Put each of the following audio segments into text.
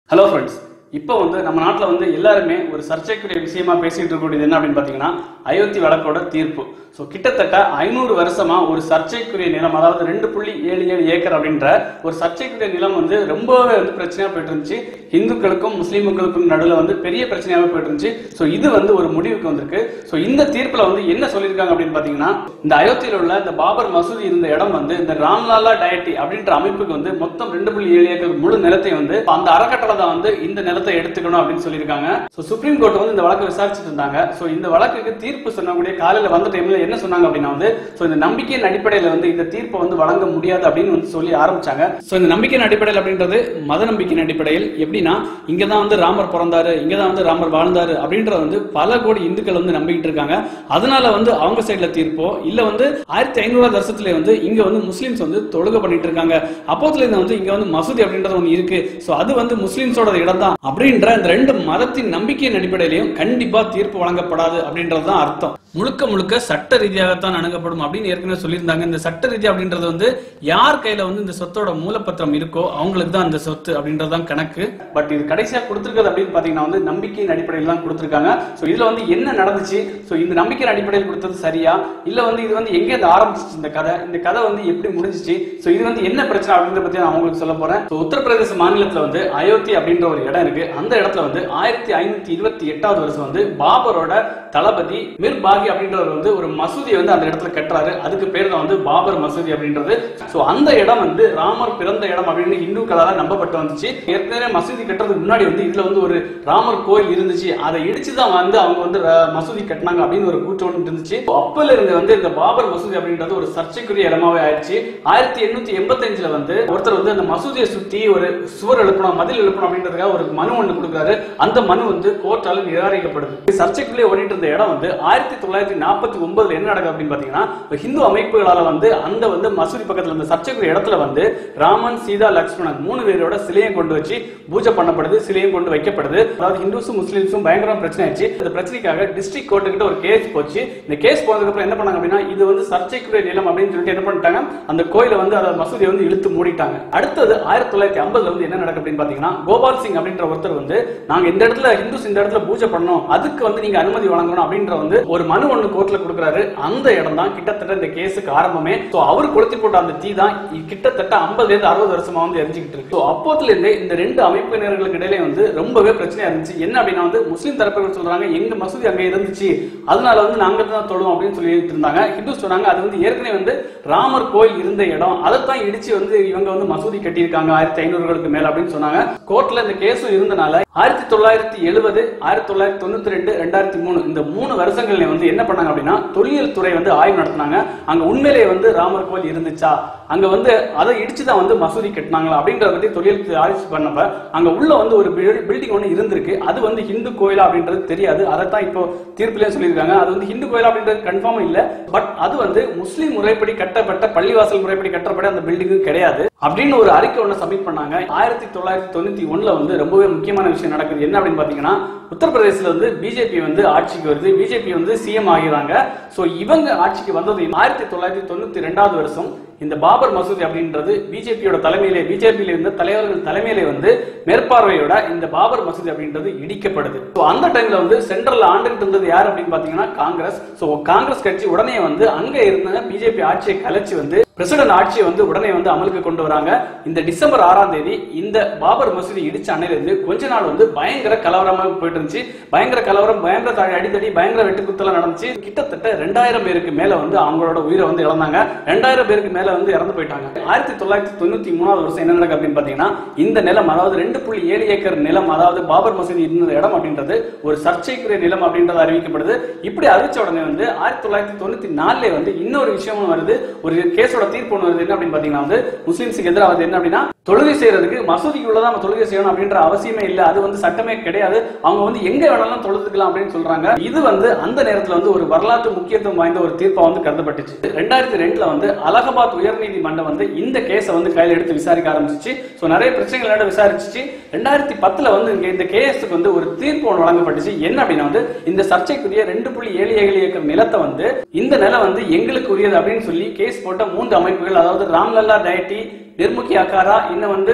hello friends இப்போ வந்து நம்ம நாட்டில் வந்து எல்லாருமே ஒரு சர்ச்சைக்குரிய விஷயமா பேசிட்டு இருக்கக்கூடியது என்ன அப்படின்னு பார்த்தீங்கன்னா அயோத்தி வழக்கோட தீர்ப்பு ஸோ கிட்டத்தட்ட ஐநூறு வருஷமா ஒரு சர்ச்சைக்குரிய நிலம் அதாவது ரெண்டு புள்ளி ஏழு ஏழு ஏக்கர் அப்படின்ற ஒரு சர்ச்சைக்குரிய நிலம் வந்து ரொம்பவே வந்து பிரச்சனையா போயிட்டு இருந்துச்சு இந்துக்களுக்கும் முஸ்லீம்களுக்கும் நடுவில் வந்து பெரிய பிரச்சனையாகவே போயிட்டு இருந்துச்சு ஸோ இது வந்து ஒரு முடிவுக்கு வந்திருக்கு ஸோ இந்த தீர்ப்பில் வந்து என்ன சொல்லியிருக்காங்க அப்படின்னு பார்த்தீங்கன்னா இந்த அயோத்தியில் உள்ள இந்த பாபர் மசூதி இருந்த இடம் வந்து இந்த ராம்லாலா டயட்டி அப்படின்ற அமைப்புக்கு வந்து மொத்தம் ரெண்டு புள்ளி ஏழு ஏக்கர் முழு நிலத்தை வந்து அந்த அறக்கட்டளை தான் வந்து இந்த நிலத்தை எடுத்துக்கணும் அப்படின்னு சொல்லியிருக்காங்க ஸோ சுப்ரீம் கோர்ட் வந்து இந்த வழக்கை விசாரிச்சுட்டு இருந்தாங்க ஸோ இந்த வழக்குக்கு தீர்ப்பு சொன்னக்கூடிய காலையில் வந்த டைம்ல என்ன சொன்னாங்க அப்படின்னா வந்து ஸோ இந்த நம்பிக்கையின் அடிப்படையில் வந்து இந்த தீர்ப்பை வந்து வழங்க முடியாது அப்படின்னு வந்து சொல்லி ஆரம்பிச்சாங்க ஸோ இந்த நம்பிக்கையின் அடிப்படையில் அப்படின்றது மத நம்பிக்கையின் அடிப்படையில் எப்படின்னா இங்க தான் வந்து ராமர் பிறந்தாரு இங்க தான் வந்து ராமர் வாழ்ந்தாரு அப்படின்றத வந்து பல கோடி இந்துக்கள் வந்து நம்பிக்கிட்டு இருக்காங்க அதனால வந்து அவங்க சைடுல தீர்ப்போ இல்ல வந்து ஆயிரத்தி ஐநூறாவது வருஷத்துல வந்து இங்க வந்து முஸ்லிம்ஸ் வந்து தொழுகை பண்ணிட்டு இருக்காங்க அப்போதுல இருந்து வந்து இங்க வந்து மசூதி அப்படின்றது ஒன்று இருக்கு ஸோ அது வந்து முஸ்லிம்ஸோட இடம் தான் அப்படின்ற இந்த ரெண்டு மதத்தின் நம்பிக்கையின் அடிப்படையிலையும் கண்டிப்பா தீர்ப்பு வழங்கப்படாது அப்படின்றது தான் அர்த்தம் முழுக்க முழுக்க சட்ட ரீதியாகத்தான் அணுகப்படும் அப்படின்னு ஏற்கனவே சொல்லியிருந்தாங்க இந்த சட்ட ரீதி அப்படின்றது வந்து யார் கையில வந்து இந்த சொத்தோட மூலப்பத்திரம் இருக்கோ அவங்களுக்கு தான் அந்த சொத்து அப்படின்றது தான் கணக்கு பட் இது கடைசியா கொடுத்துருக்கிறது அப்படின்னு பாத்தீங்கன்னா வந்து நம்பிக்கையின் அடிப்படையில் தான் கொடுத்துருக்காங்க ஸோ இதுல வந்து என்ன நடந்துச்சு ஸோ இந்த நம்பிக்கையின் அடிப்படையில் கொடுத்தது சரியா இல்ல வந்து இது வந்து எங்க இருந்து ஆரம்பிச்சிச்சு இந்த கதை இந்த கதை வந்து எப்படி முடிஞ்சிச்சு ஸோ இது வந்து என்ன பிரச்சனை அப்படின்றத பத்தி நான் உங்களுக்கு சொல்ல போறேன் ஸோ உத்தரப்பிரதேச மாநிலத்துல வந்து அயோத்தி அப்படின்ற ஒரு இடம் இருக்கு அந்த இடத்துல வந்து ஆயிரத்தி ஐநூத்தி இருபத்தி எட்டாவது வருஷம் வந்து பாபரோட தளபதி மிர் பாகி அப்படின்றவர் வந்து ஒரு மசூதியை வந்து அந்த இடத்துல கட்டுறாரு அதுக்கு பேர் தான் வந்து பாபர் மசூதி அப்படின்றது ஸோ அந்த இடம் வந்து ராமர் பிறந்த இடம் அப்படின்னு இந்துக்களால நம்பப்பட்டு வந்துச்சு ஏற்கனவே மசூதி கட்டுறதுக்கு முன்னாடி வந்து இதுல வந்து ஒரு ராமர் கோயில் இருந்துச்சு அதை இடிச்சு தான் வந்து அவங்க வந்து ர- மசூதி கட்டினாங்க அப்படின்னு ஒரு கூற்று ஒன்று இருந்துச்சு அப்பல இருந்து வந்து இந்த பாபர் மசூதி அப்படின்றது ஒரு சர்ச்சைக்குரிய இடமாவே ஆயிடுச்சு ஆயிரத்தி எண்ணூத்தி எண்பத்தஞ்சுல வந்து ஒருத்தர் வந்து அந்த மசூதியை சுத்தி ஒரு சுவர் எழுப்பணும் மதில் எழுப்பணும் அப்படின்றதுக்காக ஒரு மனு ஒன்று கொடுக்குறாரு அந்த மனு வந்து கோர்ட்டால நிராகரிக்கப்படுது இது சர்ச்சைக்குள்ளே ஓடிட்டு இருந்த இடம் வந்து ஆயிரத்தி தொள்ளாயிரத்தி நாற்பத்தி ஒன்பதுல என்ன நடக்குது அப்படின்னு பாத்தீங்கன்னா இப்ப ஹிந்து அமைப்புகளால வந்து அந்த வந்து மசூதி பக்கத்துல இந்த சர்ச்சைக்குரிய இடத்துல வந்து ராமன் சீதா லக்ஷ்மணன் மூணு பேரோட சிலையை கொண்டு வச்சு பூஜை பண்ணப்படுது சிலையும் கொண்டு வைக்கப்படுது அதாவது ஹிந்துஸும் முஸ்லீம்ஸும் பயங்கரமா பிரச்சனை ஆயிடுச்சு இந்த பிரச்சனைக்காக டிஸ்ட்ரிக்ட் கோர்ட்டு கிட்ட ஒரு கேஸ் போச்சு இந்த கேஸ் போனதுக்கு அப்புறம் என்ன பண்ணாங்க அப்படின்னா இது வந்து சர்ச்சைக்குரிய நிலம் அப்படின்னு சொல்லிட்டு என்ன பண்ணிட்டாங்க அந்த கோயிலை வந்து அதை மசூதியை வந்து இழுத்து மூடிட்டாங்க அடுத்தது ஆயிரத்தி தொள்ளாயிரத்தி ஐம்பதுல வந்து என்ன நடக்கு அப்படின்னு பாத்தீங்கன்னா கோபால் சிங் அப்படின்ற ஒருத்தர் வந்து நாங்க இந்த இடத்துல ஹிந்துஸ் இந்த இடத்துல பூஜை பண்ணோம் அதுக்கு வந்து நீங்க அனுமதி வழங்கணும் அப்படின்ற வந்து ஒரு மனு ஒண்ணு கோர்ட்ல கொடுக்குறாரு அந்த இடம் தான் கிட்டத்தட்ட இந்த கேஸுக்கு ஆரம்பமே சோ அவர் கொளுத்தி போட்ட அந்த தீ தான் இ- கிட்டத்தட்ட 50 இருந்து அறுபது வருஷமா வந்து எரிஞ்சுக்கிட்டு இருக்கு So, அப்போத்துல இருந்தே இந்த ரெண்டு அமைப்பினர்களுக்கு இடையில வந்து ரொம்பவே பிரச்சனையா இருந்துச்சு என்ன அப்படின்னா வந்து முஸ்லீம் தரப்பினர் சொல்றாங்க எங்க மசூதி அங்க இருந்துச்சு அதனால வந்து நாங்க தான் தொழுவோம் அப்படின்னு சொல்லிட்டு இருந்தாங்க ஹிந்து சொன்னாங்க அது வந்து ஏற்கனவே வந்து ராமர் கோயில் இருந்த இடம் அதைத்தான் இடிச்சு வந்து இவங்க வந்து மசூதி கட்டியிருக்காங்க ஆயிரத்தி ஐநூறுகளுக்கு மேல அப்படின்னு சொன்னாங்க கோர்ட்ல இந்த கேஸும் இருந்தனால ஆயிரத்தி தொள்ளாயிரத்தி எழுபது ஆயிரத்தி தொள்ளாயிரத்தி தொண்ணூத்தி ரெண்டு ரெண்டாயிரத்தி மூணு இந்த மூணு வருஷங்கள்ல வந்து என்ன பண்ணாங்க அப்படின்னா தொல்லியல் துறை வந்து ஆய்வு நடத்தினாங்க அங்க உண்மையிலேயே வந்து ராமர் கோயில் இருந்துச்சா அங்க வந்து அதை இடிச்சு தான் வந்து மசூதி கட்டினாங்களா அப்படின்றத பத்தி தொழில் துறை ஆய்வு பண்ணப்ப அங்க உள்ள வந்து ஒரு பில்டிங் ஒன்று இருந்திருக்கு அது வந்து ஹிந்து கோயிலா அப்படின்றது தெரியாது அதைத்தான் இப்போ தீர்ப்புலயே சொல்லியிருக்காங்க அது வந்து ஹிந்து கோயிலா அப்படின்றது கன்ஃபார்ம் இல்ல பட் அது வந்து முஸ்லீம் முறைப்படி கட்டப்பட்ட பள்ளிவாசல் முறைப்படி கட்டப்பட்ட அந்த பில்டிங்கும் கிடையாது அப்படின்னு ஒரு அறிக்கை ஒன்று சப்மிட் பண்ணாங்க ஆயிரத்தி தொள்ளாயிரத்தி தொண்ணூத்தி ஒண்ணுல வந்து ரொம்பவே முக்கியமான விஷயம் நடக்குது என்ன அப்படின்னு பாத்தீங்கன்னா உத்தரப்பிரதேசல வந்து பிஜேபி வந்து ஆட்சிக்கு வருது பிஜேபி வந்து சிஎம் ஆகிறாங்க சோ இவங்க ஆட்சிக்கு வந்தது ஆயிரத்தி தொள்ளாயிரத்தி தொண்ணூத்தி ரெண்டாவது வருஷம் இந்த பாபர் மசூதி அப்படின்றது பிஜேபியோட தலைமையிலே பிஜேபியில இருந்த தலைவர்கள் தலைமையிலே வந்து மேற்பார்வையோட இந்த பாபர் மசூதி அப்படின்றது இடிக்கப்படுது So, அந்த டைம்ல வந்து சென்ட்ரல் ஆண்டுகிட்டு இருந்தது யார் அப்படின்னு பாத்தீங்கன்னா காங்கிரஸ் சோ காங்கிரஸ் கட்சி உடனே வந்து அங்க இருந்த பிஜேபி ஆட்சியை கலைச்சு வந்து பிரசிடன்ட் ஆட்சியை வந்து உடனே வந்து அமலுக்கு கொண்டு வராங்க இந்த டிசம்பர் ஆறாம் தேதி இந்த பாபர் மசூதி இடிச்ச அணையில இருந்து கொஞ்ச நாள் வந்து பயங்கர கலவரமா போயிட்டு இருந்துச்சு பயங்கர கலவரம் பயங்கர தடி- அடிதடி பயங்கர வெட்டுக்குத்தலாம் நடந்துச்சு கிட்டத்தட்ட ரெண்டாயிரம் பேருக்கு மேல வந்து அவங்களோட உயிரை வந்து இழந்தாங்க ரெண்டாயிரம் பேருக்கு மேல வந்து இறந்து போயிட்டாங்க ஆயிரத்தி தொள்ளாயிரத்தி தொண்ணூத்தி மூணாவது வருஷம் என்ன நடக்கு அப்படின்னு பாத்தீங்கன்னா இந்த நிலம் அதாவது ரெண்டு புள்ளி ஏழு ஏக்கர் நிலம் அதாவது பாபர் மசூதி இருந்த இடம் அப்படின்றது ஒரு சர்ச்சைக்குரிய நிலம் அப்படின்றது அறிவிக்கப்படுது இப்படி அறிவிச்ச உடனே வந்து ஆயிரத்தி தொள்ளாயிரத்தி தொண்ணூத்தி நாலுல வந்து இன்னொரு விஷயமும் வருது ஒரு கேஸோட தீர்ப்பு ஒன்று வருது என்ன அப்படின்னு பாத்தீங்கன்னா வந்து முஸ்லிம்ஸுக்கு எதிராக வருது என்ன அப்படின்னா தொழுகை செய்யறதுக்கு மசூதிக்கு உள்ளதான் நம்ம தொழுகை செய்யணும் அப்படின்ற அவசியமே இல்ல அது வந்து சட்டமே கிடையாது அவங்க வந்து எங்க வேணாலும் தொழுதுக்கலாம் அப்படின்னு சொல்றாங்க இது வந்து அந்த நேரத்துல வந்து ஒரு வரலாற்று முக்கியத்துவம் வாய்ந்த ஒரு தீர்ப்பா வந்து கருதப்பட்டுச்சு ரெண்டாயிரத்தி ரெண்டுல வந்து அலகாபாத் உயர்நீதிமன்றம் வந்து இந்த கேஸை வந்து கையில எடுத்து விசாரிக்க ஆரம்பிச்சிச்சு சோ நிறைய பிரச்சனைகளோட விசாரிச்சிச்சு ரெண்டாயிரத்தி பத்துல வந்து இங்க இந்த கேஸுக்கு வந்து ஒரு தீர்ப்பு ஒன்று வழங்கப்பட்டுச்சு என்ன அப்படின்னா வந்து இந்த சர்ச்சைக்குரிய ரெண்டு புள்ளி ஏழு ஏழு ஏக்கர் நிலத்தை வந்து இந்த நிலம் வந்து எங்களுக்கு உரியது அப்படின்னு சொல்லி கேஸ் போட்ட மூன்று அமைப்புகள் அதாவது ராம்லல்லா டயட்டி நிர்முகி அகாரா இன்னும் வந்து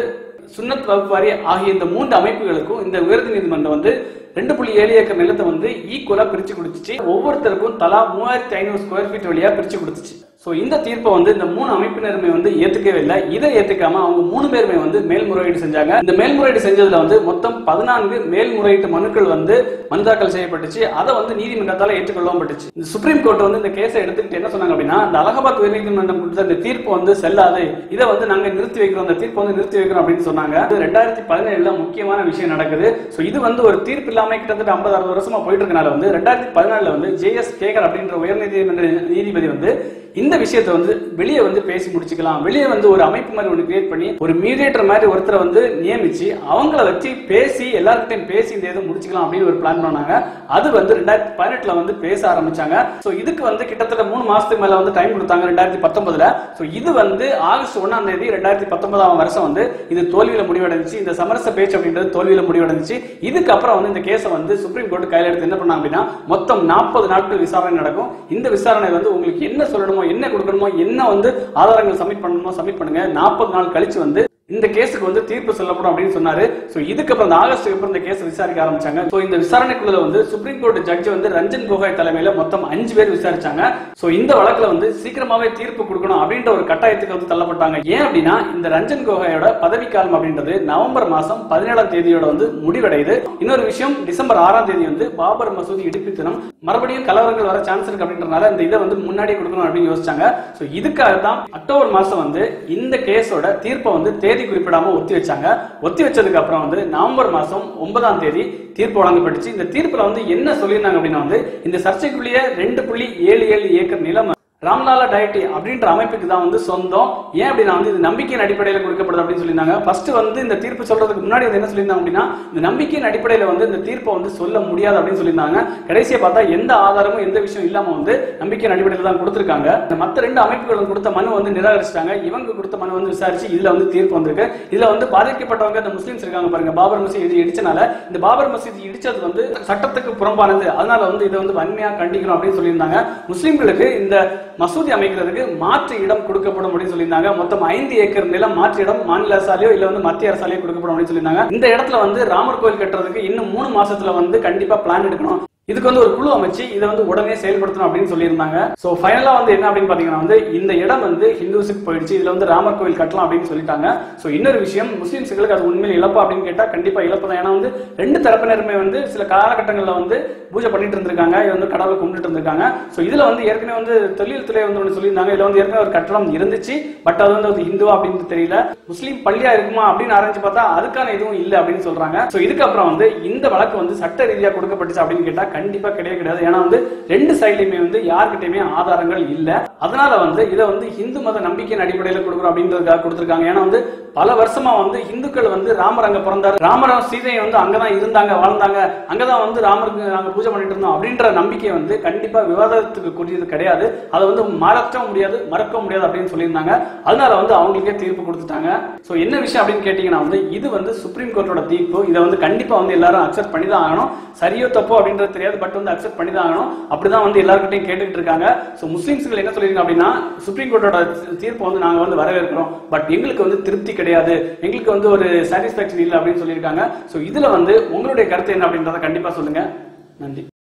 சுன்னத் வகுப்பு வாரி ஆகிய இந்த மூன்று அமைப்புகளுக்கும் இந்த உயர்ந்த நீதிமன்றம் வந்து ரெண்டு புள்ளி ஏழு ஏக்கர் நிலத்தை வந்து ஈக்குவலா பிரிச்சு கொடுத்துச்சு ஒவ்வொருத்தருக்கும் தலா மூவாயிரத்தி ஐநூறு ஸ்கொயர் ஃபீட் வழியா பிரிச்சு கொடுத்துச்சு ஸோ இந்த தீர்ப்பை வந்து இந்த மூணு அமைப்பினருமே வந்து ஏத்துக்கவே இல்லை இதை ஏத்துக்காம அவங்க மூணு பேருமே வந்து மேல்முறையீடு செஞ்சாங்க இந்த மேல்முறையீடு செஞ்சதுல வந்து மொத்தம் பதினான்கு மேல்முறையீட்டு மனுக்கள் வந்து மனு தாக்கல் செய்யப்பட்டுச்சு அதை வந்து நீதிமன்றத்தால ஏற்றுக்கொள்ளவும் பட்டுச்சு இந்த சுப்ரீம் கோர்ட் வந்து இந்த கேஸை எடுத்துக்கிட்டு என்ன சொன்னாங்க அப்படின்னா இந்த அலகாபாத் உயர்நீதிமன்றம் கொடுத்த இந்த தீர்ப்பு வந்து செல்லாது இதை வந்து நாங்க நிறுத்தி வைக்கிறோம் இந்த தீர்ப்பு வந்து நிறுத்தி வைக்கிறோம் அப்படின்னு சொன்னாங்க இது ரெண்டாயிரத்தி பதினேழுல முக்கியமான விஷயம் நடக்குது ஸோ இது வந்து ஒரு தீர்ப்பு இல்லாம கிட்டத்தட்ட ஐம்பது அறுபது வருஷமா போயிட்டு இருக்கனால வந்து ரெண்டாயிரத்தி பதினாலுல வந்து ஜேஎஸ் கேகர் அப்படின்ற உயர்நீதிமன்ற நீதிபதி வந்து இந்த விஷயத்தை வந்து வெளியே வந்து பேசி முடிச்சுக்கலாம் வெளியே வந்து ஒரு அமைப்பு மாதிரி ஒன்று கிரியேட் பண்ணி ஒரு மீடியேட்டர் மாதிரி ஒருத்தரை வந்து நியமிச்சு அவங்கள வச்சு பேசி எல்லார்கிட்டையும் பேசி இந்த இதை முடிச்சுக்கலாம் அப்படின்னு ஒரு பிளான் பண்ணாங்க அது வந்து ரெண்டாயிரத்தி பதினெட்டுல வந்து பேச ஆரம்பிச்சாங்க ஸோ இதுக்கு வந்து கிட்டத்தட்ட மூணு மாசத்துக்கு மேல வந்து டைம் கொடுத்தாங்க ரெண்டாயிரத்தி பத்தொன்பதுல ஸோ இது வந்து ஆகஸ்ட் ஒன்னாம் தேதி ரெண்டாயிரத்தி பத்தொன்பதாம் வருஷம் வந்து இது தோல்வியில முடிவடைஞ்சிச்சு இந்த சமரச பேச்சு அப்படின்றது தோல்வியில முடிவடைஞ்சிச்சு இதுக்கப்புறம் வந்து இந்த கேஸை வந்து சுப்ரீம் கோர்ட் கையில எடுத்து என்ன பண்ணாங்க அப்படின்னா மொத்தம் நாற்பது நாட்கள் விசாரணை நடக்கும் இந்த விசாரணை வந்து உங்களுக்கு என்ன சொல்லணுமோ என்ன கொடுக்கணுமோ என்ன வந்து ஆதாரங்கள் சப்மிட் பண்ணணுமோ சப்மிட் பண்ணுங்க நாற்பது நாள் கழிச்சு வந்து இந்த கேஸுக்கு வந்து தீர்ப்பு சொல்லப்படும் அப்படின்னு சொன்னாரு சோ இதுக்கப்புறம் இந்த ஆகஸ்டுக்கு அப்புறம் இந்த கேஸ் விசாரிக்க ஆரம்பிச்சாங்க சோ இந்த விசாரணைக்குள்ள வந்து சுப்ரீம் கோர்ட் ஜட்ஜ் வந்து ரஞ்சன் கோகாய் தலைமையில மொத்தம் அஞ்சு பேர் விசாரிச்சாங்க சோ இந்த வழக்குல வந்து சீக்கிரமாவே தீர்ப்பு கொடுக்கணும் அப்படின்ற ஒரு கட்டாயத்துக்கு வந்து தள்ளப்பட்டாங்க ஏன் அப்படின்னா இந்த ரஞ்சன் கோகாயோட பதவிக்காலம் அப்படின்றது நவம்பர் மாசம் பதினேழாம் தேதியோட வந்து முடிவடையுது இன்னொரு விஷயம் டிசம்பர் ஆறாம் தேதி வந்து பாபர் மசூதி இடிப்பு தினம் மறுபடியும் கலவரங்கள் வர சான்ஸ் இருக்கு அப்படின்றனால இந்த இதை வந்து முன்னாடியே கொடுக்கணும் அப்படின்னு யோசிச்சாங்க சோ இதுக்காக தான் அக்டோபர் மாசம் வந்து இந்த கேஸோட தீர்ப்பை வந்து தேதி குறிப்பிடாம ஒத்தி வச்சாங்க ஒத்தி வச்சதுக்கு அப்புறம் வந்து நவம்பர் மாசம் ஒன்பதாம் தேதி தீர்ப்பு வழங்கப்பட்டுச்சு இந்த தீர்ப்புல வந்து என்ன சொல்லியிருந்தாங்க அப்படின்னா வந்து இந்த சர்ச்சைக்குள்ளேயே ரெண்டு புள்ளி ஏழு ஏழு ஏக்கர் நிலம் ராம்லாலா டயட்டி அப்படின்ற அமைப்புக்கு தான் வந்து சொந்தம் ஏன் அப்படின்னா வந்து இது நம்பிக்கையின் அடிப்படையில் கொடுக்கப்படுது அப்படின்னு சொல்லியிருந்தாங்க ஃபர்ஸ்ட் வந்து இந்த தீர்ப்பு சொல்றதுக்கு முன்னாடி வந்து என்ன சொல்லியிருந்தாங்க அப்படின்னா இந்த நம்பிக்கையின் அடிப்படையில் வந்து இந்த தீர்ப்பை வந்து சொல்ல முடியாது அப்படின்னு சொல்லியிருந்தாங்க கடைசியா பார்த்தா எந்த ஆதாரமும் எந்த விஷயம் இல்லாம வந்து நம்பிக்கையின் அடிப்படையில் தான் கொடுத்திருக்காங்க இந்த மத்த ரெண்டு அமைப்புகளும் கொடுத்த மனு வந்து நிராகரிச்சிட்டாங்க இவங்க கொடுத்த மனு வந்து விசாரிச்சு இதுல வந்து தீர்ப்பு வந்திருக்கு இதுல வந்து பாதிக்கப்பட்டவங்க இந்த முஸ்லிம்ஸ் இருக்காங்க பாருங்க பாபர் மசீதி இடிச்சனால இந்த பாபர் மசீதி இடிச்சது வந்து சட்டத்துக்கு புறம்பானது அதனால வந்து இதை வந்து வன்மையா கண்டிக்கணும் அப்படின்னு சொல்லியிருந்தாங்க முஸ்லிம்களுக்கு இந்த மசூதி அமைக்கிறதுக்கு மாற்று இடம் கொடுக்கப்படும் அப்படின்னு சொல்லியிருந்தாங்க மொத்தம் ஐந்து ஏக்கர் நிலம் மாற்று இடம் மாநில அரசாலையோ இல்ல வந்து மத்திய அரசாலையோ கொடுக்கப்படும் அப்படின்னு சொல்லியிருந்தாங்க இந்த இடத்துல வந்து ராமர் கோயில் கட்டுறதுக்கு இன்னும் மூணு மாசத்துல வந்து கண்டிப்பா பிளான் எடுக்கணும் இதுக்கு வந்து ஒரு குழு அமைச்சு இதை வந்து உடனே செயல்படுத்தணும் அப்படின்னு சொல்லியிருந்தாங்க சோ ஃபைனலா வந்து என்ன அப்படின்னு பாத்தீங்கன்னா வந்து இந்த இடம் வந்து ஹிந்துஸுக்கு போயிடுச்சு இதுல வந்து ராமர் கோயில் கட்டலாம் அப்படின்னு சொல்லிட்டாங்க சோ இன்னொரு விஷயம் முஸ்லிம்ஸ்களுக்கு அது உண்மையில் இழப்பா அப்படின்னு கேட்டா கண்டிப்பா இழப்பு தான் ஏன்னா வந்து ரெண்டு தரப்பினருமே வந்து சில காலகட்டங்கள்ல வந்து பூஜை பண்ணிட்டு இருந்திருக்காங்க இது வந்து கடவுளை கும்பிட்டு இருந்திருக்காங்க சோ இதுல வந்து ஏற்கனவே வந்து தொழில் துறை வந்து ஒன்று சொல்லியிருந்தாங்க இதுல வந்து ஏற்கனவே ஒரு கட்டடம் இருந்துச்சு பட் அது வந்து அது ஹிந்துவா அப்படின்னு தெரியல முஸ்லீம் பள்ளியா இருக்குமா அப்படின்னு ஆரம்பிச்சு பார்த்தா அதுக்கான எதுவும் இல்லை அப்படின்னு சொல்றாங்க சோ இதுக்கப்புறம் வந்து இந்த வழக்கு வந்து சட்ட ரீதியா கொடுக்கப்பட்டுச்சு அப்படின்னு கேட்டா கண்டிப்பா கிடையவே கிடையாது ஏன்னா வந்து ரெண்டு சைட்லயுமே வந்து யார்கிட்டயுமே ஆதாரங்கள் இல்ல அதனால வந்து இதை வந்து இந்து மத நம்பிக்கையின் அடிப்படையில் கொடுக்குறோம் அப்படின்றதுக்காக கொடுத்திருக்காங்க ஏன்னா வந்து பல வருஷமா வந்து இந்துக்கள் வந்து ராமர் அங்க பிறந்தாரு ராமரும் சீதையை வந்து அங்கதான் இருந்தாங்க வாழ்ந்தாங்க அங்கதான் வந்து ராமருக்கு நாங்க பூஜை பண்ணிட்டு இருந்தோம் அப்படின்ற நம்பிக்கை வந்து கண்டிப்பா விவாதத்துக்கு கூடியது கிடையாது அதை வந்து மறக்க முடியாது மறக்க முடியாது அப்படின்னு சொல்லியிருந்தாங்க அதனால வந்து அவங்களுக்கே தீர்ப்பு கொடுத்துட்டாங்க சோ என்ன விஷயம் அப்படின்னு கேட்டீங்கன்னா வந்து இது வந்து சுப்ரீம் கோர்ட்டோட தீர்ப்பு இதை வந்து கண்டிப்பா வந்து எல்லாரும் அக்செப்ட் பண்ணி தான் ஆகணும் சரியோ தப்போ அப்படின்றது தெரியாது பட் வந்து அக்செப்ட் பண்ணி தான் ஆகணும் அப்படிதான் வந்து எல்லாருக்கிட்டையும் கேட்டுட்டு இருக்காங்க சோ முஸ்லிம்ஸ்கள் என்ன சொல்லிருக்காங்க அப்படின்னா சுப்ரீம் கோர்ட்டோட தீர்ப்பு வந்து நாங்க வந்து வரவேற்கிறோம் பட் எங்களுக்கு வந்து திருப்தி கிடையாது எங்களுக்கு வந்து ஒரு சாட்டிஸ்பாக்சன் இல்லை அப்படின்னு சொல்லியிருக்காங்க சோ இதுல வந்து உங்களுடைய கருத்து என்ன அப்படின்றத கண்டிப்பா சொல்லுங்க நன்றி